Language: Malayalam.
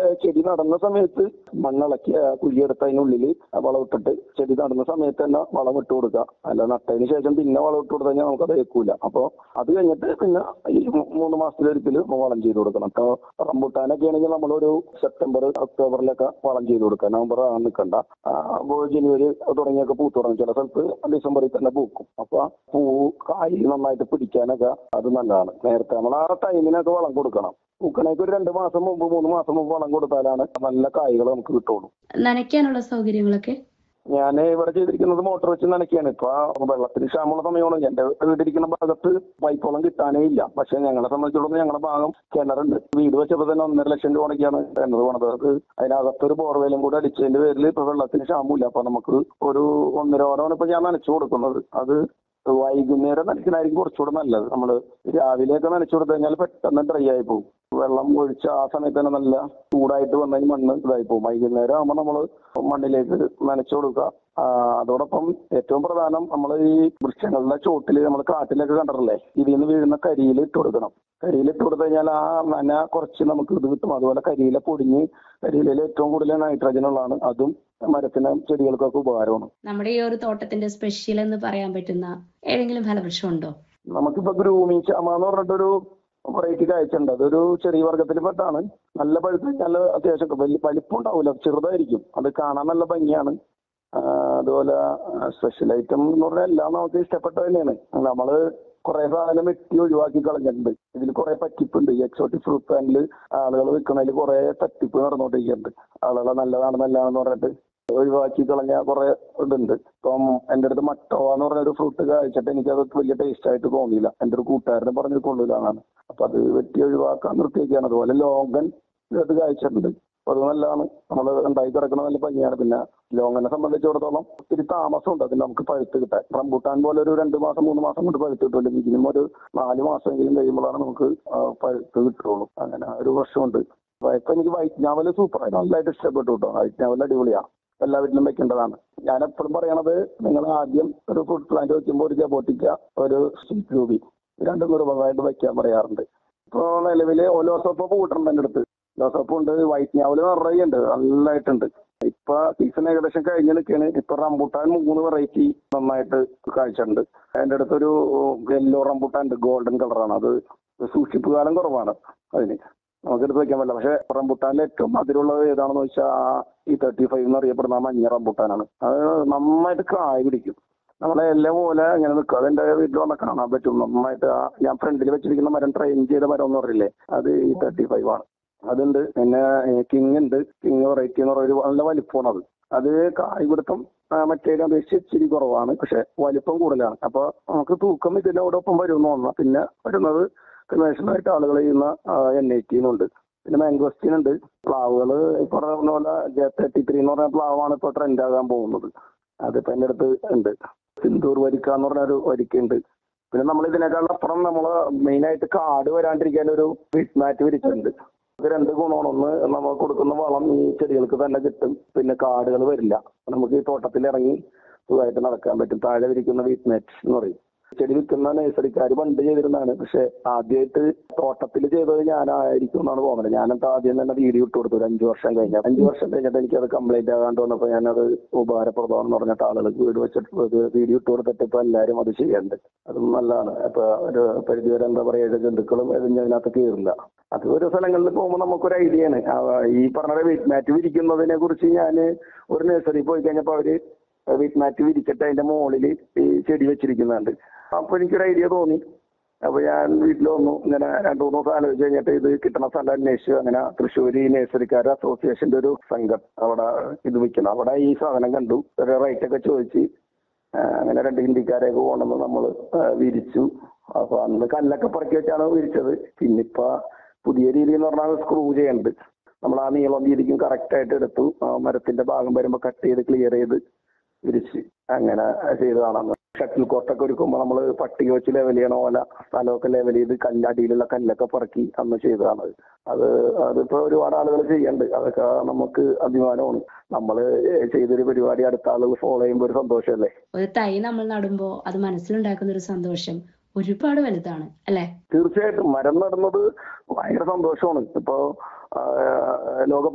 ചെടി നടുന്ന സമയത്ത് മണ്ണിളക്കി ആ കുഴിയെടുത്ത് അതിനുള്ളിൽ വളം ഇട്ടിട്ട് ചെടി നടുന്ന സമയത്ത് തന്നെ വളം ഇട്ട് കൊടുക്കുക അല്ല നട്ടതിന് ശേഷം പിന്നെ വളം ഇട്ട് കൊടുത്തു കഴിഞ്ഞാൽ നമുക്കത് ഏൽക്കൂല അപ്പൊ അത് കഴിഞ്ഞിട്ട് പിന്നെ ഈ മൂ- മൂന്ന് മാസത്തിലൊരിക്കൽ വളം ചെയ്ത് കൊടുക്കണം ഇപ്പൊ റംബുട്ടാനൊക്കെ ആണെങ്കിൽ നമ്മളൊരു സെപ്റ്റംബർ ഒക്ടോബറിലൊക്കെ വളം ചെയ്ത് കൊടുക്കുക നവംബർ ആകാൻ നിൽക്കണ്ട ആ, അപ്പൊ ജനുവരി തുടങ്ങിയൊക്കെ പൂ തുടങ്ങും ചില സ്ഥലത്ത് ഡിസംബറിൽ തന്നെ പൂക്കും അപ്പൊ ആ പൂ കായ് നന്നായിട്ട് പിടിക്കാനൊക്കെ അത് നല്ലതാണ് നേരത്തെ നമ്മൾ ആ ടൈമിനൊക്കെ വളം കൊടുക്കണം പൂക്കണേക്ക് ഒരു രണ്ട് മാസം മുമ്പ് മൂന്ന് മാസം മുമ്പ് വളം കൊടുത്താലാണ് നല്ല കായ്കൾ നമുക്ക് കിട്ടുള്ളൂ നനയ്ക്കാനുള്ള സൗകര്യങ്ങളൊക്കെ ഞാൻ ഇവിടെ ചെയ്തിരിക്കുന്നത് മോട്ടോർ വെച്ച് നനയ്ക്കുകയാണ് ഇപ്പൊ വെള്ളത്തിന് ക്ഷാമമുള്ള സമയമാണ് എന്റെ വീടിരിക്കുന്ന ഭാഗത്ത് പൈപ്പ് വെള്ളം കിട്ടാനേ ഇല്ല പക്ഷെ ഞങ്ങളെ സംബന്ധിച്ചിടത്തോളം ഞങ്ങളുടെ ഭാഗം കിണറുണ്ട് വീട് വെച്ചപ്പോൾ തന്നെ ഒന്നര ലക്ഷം രൂപ മുടക്കിയാണ് കിണർ പണത് അത് അതിനകത്തൊരു ബോർവെയിലും കൂടെ അടിച്ചതിന്റെ പേരിൽ ഇപ്പൊ വെള്ളത്തിന് ക്ഷാമമില്ല അപ്പൊ നമുക്ക് ഒരു ഒന്നര ഓരമാണ് ഇപ്പൊ ഞാൻ നനച്ചു കൊടുക്കുന്നത് അത് വൈകുന്നേരം നനയ്ക്കണായിരിക്കും കുറച്ചുകൂടെ നല്ലത് നമ്മൾ രാവിലെയൊക്കെ നനച്ചു കൊടുത്തു കഴിഞ്ഞാൽ പെട്ടെന്ന് ഡ്രൈ ആയി പോകും വെള്ളം ഒഴിച്ച ആ സമയത്ത് തന്നെ നല്ല ചൂടായിട്ട് വന്നതിന് മണ്ണ് ഇതായി പോകും വൈകുന്നേരം ആകുമ്പോൾ നമ്മൾ മണ്ണിലേക്ക് നനച്ചു കൊടുക്കുക ആ, അതോടൊപ്പം ഏറ്റവും പ്രധാനം നമ്മൾ ഈ വൃക്ഷങ്ങളുടെ ചോട്ടിൽ നമ്മൾ കാട്ടിലൊക്കെ കണ്ടിട്ടില്ലേ ഇതിൽ നിന്ന് വീഴുന്ന കരിയിൽ ഇട്ട് കൊടുക്കണം കരിയിൽ ഇട്ട് കൊടുത്തു കഴിഞ്ഞാൽ ആ നന കുറച്ച് നമുക്ക് ഇത് കിട്ടും അതുപോലെ കരിയില പൊടിഞ്ഞ് കരിയിലയിൽ ഏറ്റവും കൂടുതൽ നൈട്രജൻ ഉള്ളതാണ് അതും മരത്തിന് ചെടികൾക്കൊക്കെ ഉപകാരമാണ് നമ്മുടെ ഈ ഒരു തോട്ടത്തിന്റെ സ്പെഷ്യൽ എന്ന് പറയാൻ പറ്റുന്ന ഏതെങ്കിലും ഫലവൃക്ഷം ഉണ്ടോ നമുക്കിപ്പോ ഗ്രൂമിങ് ചാമ എന്ന് പറഞ്ഞിട്ടൊരു വെറൈറ്റി കാഴ്ചയുണ്ട് അതൊരു ചെറിയ വർഗത്തിൽപ്പെട്ടാണ് നല്ല പഴുത്ത് നല്ല അത്യാവശ്യം വലിയ വലിപ്പം ഉണ്ടാവില്ല ചെറുതായിരിക്കും അത് കാണാൻ നല്ല ഭംഗിയാണ് ആ, അതുപോലെ സ്പെഷ്യൽ ഐറ്റം എന്ന് പറഞ്ഞാൽ എല്ലാം നമുക്ക് ഇഷ്ടപ്പെട്ട തന്നെയാണ് നമ്മള് കുറെ സാധനം വെട്ടി ഒഴിവാക്കി കളഞ്ഞിട്ടുണ്ട് ഇതിൽ കുറെ പറ്റിപ്പുണ്ട് ഈ എക്സോട്ടിക് ഫ്രൂട്ട് പാനിൽ ആളുകൾ വിൽക്കുന്നതിൽ കുറെ തട്ടിപ്പ് നടന്നുകൊണ്ടിരിക്കുന്നുണ്ട് ആളുകളെ നല്ലതാണ് നല്ലതാണെന്ന് പറഞ്ഞിട്ട് ഒഴിവാക്കി കളഞ്ഞ കുറെ ഇതുണ്ട് ഇപ്പം എൻ്റെ അടുത്ത് മട്ടോവ എന്ന് പറഞ്ഞ ഒരു ഫ്രൂട്ട് കഴിച്ചിട്ട് എനിക്കത് വലിയ ടേസ്റ്റ് ആയിട്ട് തോന്നിയില്ല എൻ്റെ ഒരു കൂട്ടുകാരനെ പറഞ്ഞത് കൊള്ളില്ലാന്നാണ് അപ്പൊ അത് വെട്ടി ഒഴിവാക്കാൻ നിർത്തിയൊക്കെയാണ് അതുപോലെ ലോങ്കൻ ഇത് കഴിച്ചിട്ടുണ്ട് അപ്പൊ അത് നല്ലതാണ് നമ്മൾ ഉണ്ടായി കിടക്കുന്ന നല്ല ഭംഗിയാണ് പിന്നെ ലോങ്ങനെ സംബന്ധിച്ചിടത്തോളം ഒത്തിരി താമസമുണ്ട് അതിന് നമുക്ക് പഴുത്ത് കിട്ടാൻ റംബൂട്ടാൻ പോലെ ഒരു രണ്ട് മാസം മൂന്ന് മാസം കൊണ്ട് പഴുത്ത് കിട്ടില്ല മിനിമം ഒരു നാല് മാസമെങ്കിലും കഴിയുമ്പോഴാണ് നമുക്ക് ആ, പഴുത്ത് കിട്ടുള്ളൂ അങ്ങനെ ഒരു പ്രശ്നമുണ്ട് അപ്പൊ ഇപ്പൊ എനിക്ക് വൈറ്റ് നാവൽ സൂപ്പറായി നല്ലതായിട്ട് ഇഷ്ടപ്പെട്ടു കേട്ടോ വൈറ്റ് നാവൽ അടിപൊളിയാണ് എല്ലാ വീട്ടിലും വെക്കേണ്ടതാണ് ഞാൻ എപ്പോഴും പറയണത് നിങ്ങൾ ആദ്യം ഒരു ഫുഡ് പ്ലാന്റ് വെക്കുമ്പോൾ ഒരു ജബോട്ടിക്ക ഒരു സ്വീറ്റ് രൂപി രണ്ടും നിർബന്ധമായിട്ട് വെക്കാൻ പറയാറുണ്ട് ഇപ്പോൾ നിലവിൽ ഓലോസോപ്പ് പൂട്ടുണ്ട് എൻ്റെ അടുത്ത് ഓലോസോപ്പ് ഉണ്ട് വൈറ്റ് ഞാവല് നിറയെ ഉണ്ട് നല്ലതായിട്ടുണ്ട് ഇപ്പൊ സീസൺ ഏകദേശം കഴിഞ്ഞ് നിൽക്കുകയാണ് ഇപ്പൊ റംബൂട്ടാൻ മൂന്ന് വെറൈറ്റി നന്നായിട്ട് കാഴ്ചയുണ്ട് എൻ്റെ അടുത്തൊരു യെല്ലോ റംബൂട്ടാൻ ഉണ്ട് ഗോൾഡൻ കളറാണ് അത് സൂക്ഷിപ്പ് കാലം കുറവാണ് അതിന് നമുക്ക് എടുത്ത് വെക്കാൻ പറ്റില്ല പക്ഷെ റംബുട്ടാനിൽ ഏറ്റവും മധുരമുള്ളത് ഏതാണെന്ന് വെച്ചാൽ ഈ തേർട്ടി ഫൈവ് എന്ന് അറിയപ്പെടുന്ന ആ മഞ്ഞ റംബുട്ടാനാണ് അത് നന്നായിട്ട് കായ് പിടിക്കും നമ്മളെ എല്ലാ പോലെ ഇങ്ങനെ നിൽക്കും അതെന്റെ വീട്ടിൽ വന്നാൽ കാണാൻ പറ്റും നന്നായിട്ട് ആ ഞാൻ ഫ്രണ്ടിൽ വെച്ചിരിക്കുന്ന മരം ട്രെയിൻ ചെയ്ത മരം എന്ന് പറയില്ലേ അത് ഈ തേർട്ടി ഫൈവ് ആണ് അതുണ്ട് പിന്നെ കിങ് ഉണ്ട് കിങ് വെറൈറ്റി എന്ന് പറയുന്ന ഒരു നല്ല വലിപ്പമാണ് അത് അത് കായ് പിടുത്തം ആ, മറ്റേതിനെ അപേക്ഷിച്ച് ഇച്ചിരി കുറവാണ് പക്ഷെ വലിപ്പം കൂടുതലാണ് അപ്പൊ നമുക്ക് തൂക്കം ഇതിനോടൊപ്പം വരും എന്ന് തോന്നുന്നു പിന്നെ വരുന്നത് കൺവെൻഷണൽ ആയിട്ട് ആളുകൾ ചെയ്യുന്ന എൻ ഐ ഉണ്ട് പിന്നെ മാംഗോസ്റ്റീൻ ഉണ്ട് പ്ലാവുകൾ ഇപ്പൊ പറഞ്ഞ പോലെ ജെ തേർട്ടി ത്രീ എന്ന് പറഞ്ഞ പ്ലാവാണ് ഇപ്പൊ ട്രെൻഡ് ആകാൻ പോകുന്നത് അതിപ്പോ എന്റെ അടുത്ത് ഉണ്ട് സിന്ദൂർ വരിക്ക എന്ന് പറഞ്ഞ ഒരു വരിക്കുണ്ട് പിന്നെ നമ്മൾ ഇതിനേക്കാളും അപ്പുറം നമ്മൾ മെയിൻ ആയിട്ട് കാട് വരാണ്ടിരിക്കാൻ ഒരു വീട്ട് മാറ്റ് വിരിച്ചിട്ടുണ്ട് ഇത് രണ്ട് ഗുണമാണ് ഒന്ന് നമ്മൾ കൊടുക്കുന്ന വളം ഈ ചെടികൾക്ക് തന്നെ കിട്ടും പിന്നെ കാടുകൾ വരില്ല നമുക്ക് ഈ തോട്ടത്തിൽ ഇറങ്ങി സുഖമായിട്ട് നടക്കാൻ പറ്റും താഴെ വിരിക്കുന്ന വീട്ട് മാറ്റ് എന്ന് പറയും ചെടി വിൽക്കുന്ന നഴ്സറിക്കാർ പണ്ട് ചെയ്തിരുന്നതാണ് പക്ഷെ ആദ്യമായിട്ട് തോട്ടത്തിൽ ചെയ്തത് ഞാനായിരിക്കും എന്നാണ് തോന്നുന്നത് ഞാനത് ആദ്യം തന്നെ വീഡിയോ ഇട്ട് കൊടുത്തു ഒരു അഞ്ചു വർഷം കഴിഞ്ഞ അഞ്ചു വർഷം കഴിഞ്ഞിട്ട് എനിക്കത് കംപ്ലൈന്റ് ആകാണ്ട് വന്നപ്പോൾ ഞാനത് ഉപകാരപ്രദമാണെന്ന് പറഞ്ഞിട്ട് ആളുകൾക്ക് വീട് വെച്ചിട്ട് ഇത് വീഡിയോ ഇട്ട് കൊടുത്തിട്ട് ഇപ്പൊ എല്ലാവരും അത് ചെയ്യുന്നുണ്ട് അതും നല്ലതാണ് ഇപ്പൊ ഒരു പരിധി വരെ എന്താ പറയാ ഏഴ് ജന്തുക്കളും എഴുതി അതിനകത്ത് കയറില്ല അത് ഓരോ സ്ഥലങ്ങളിൽ പോകുമ്പോൾ നമുക്കൊരു ഐഡിയ ആണ് ആ, ഈ പറഞ്ഞ വീട്ട് മാറ്റ് വിരിക്കുന്നതിനെ കുറിച്ച് ഞാൻ ഒരു നഴ്സറി പോയി കഴിഞ്ഞപ്പോൾ അവര് വീട്ട് മാറ്റ് വിരിച്ചിട്ട് അതിന്റെ മുകളിൽ ഈ ചെടി വെച്ചിരിക്കുന്നുണ്ട് അപ്പൊ എനിക്കൊരു ഐഡിയ തോന്നി അപ്പൊ ഞാൻ വീട്ടിൽ വന്നു ഇങ്ങനെ രണ്ടു മൂന്ന് ദിവസം ആലോചിച്ച് കഴിഞ്ഞിട്ട് ഇത് കിട്ടണ സ്ഥലം അന്വേഷിച്ചു അങ്ങനെ തൃശ്ശൂർ നഴ്സറിക്കാർ അസോസിയേഷന്റെ ഒരു സംഘം അവിടെ ഇത് വിൽക്കണം അവിടെ ഈ സാധനം കണ്ടു ഒരു റേറ്റ് ഒക്കെ ചോദിച്ച് ആ, അങ്ങനെ രണ്ട് ഹിന്ദിക്കാരെയൊക്കെ കൊണ്ടുവന്ന് നമ്മൾ വിരിച്ചു അപ്പൊ അന്ന് കല്ലൊക്കെ പറക്കി വെച്ചാണ് വിരിച്ചത് പിന്നിപ്പോ പുതിയ രീതി എന്ന് പറഞ്ഞാൽ സ്ക്രൂ ചെയ്യുന്നുണ്ട് നമ്മൾ ആ നീളം വീതിക്കും കറക്റ്റ് ആയിട്ട് എടുത്തു ആ മരത്തിന്റെ ഭാഗം വരുമ്പോൾ കട്ട് ചെയ്ത് ക്ലിയർ ചെയ്ത് വിരിച്ച് അങ്ങനെ ചെയ്തതാണ് ഷട്ടിൽ കോർട്ടൊക്കെ ഒരുക്കുമ്പോൾ നമ്മൾ പട്ടിക വെച്ച് ലെവൽ ചെയ്യണ പോലെ സ്ഥലമൊക്കെ ലെവൽ ചെയ്ത് കല്ല് അടിയിലുള്ള കല്ലൊക്കെ പറക്കി അന്ന് ചെയ്തതാണ് അത് അതിപ്പോ ഒരുപാട് ആളുകൾ ചെയ്യുന്നുണ്ട് അതൊക്കെ നമുക്ക് അഭിമാനമാണ് നമ്മൾ ചെയ്തൊരു പരിപാടി അടുത്ത ആളുകൾ ഫോളോ ചെയ്യുമ്പോൾ ഒരു സന്തോഷമല്ലേ ഒരു തൈ നമ്മൾ നടുമ്പോ അത് മനസ്സിലുണ്ടാക്കുന്ന ഒരു സന്തോഷം ഒരുപാട് വലുതാണ് അല്ലെ തീർച്ചയായിട്ടും മരം നടുന്നത് ഭയങ്കര സന്തോഷമാണ് ഇപ്പോ ആ, ലോക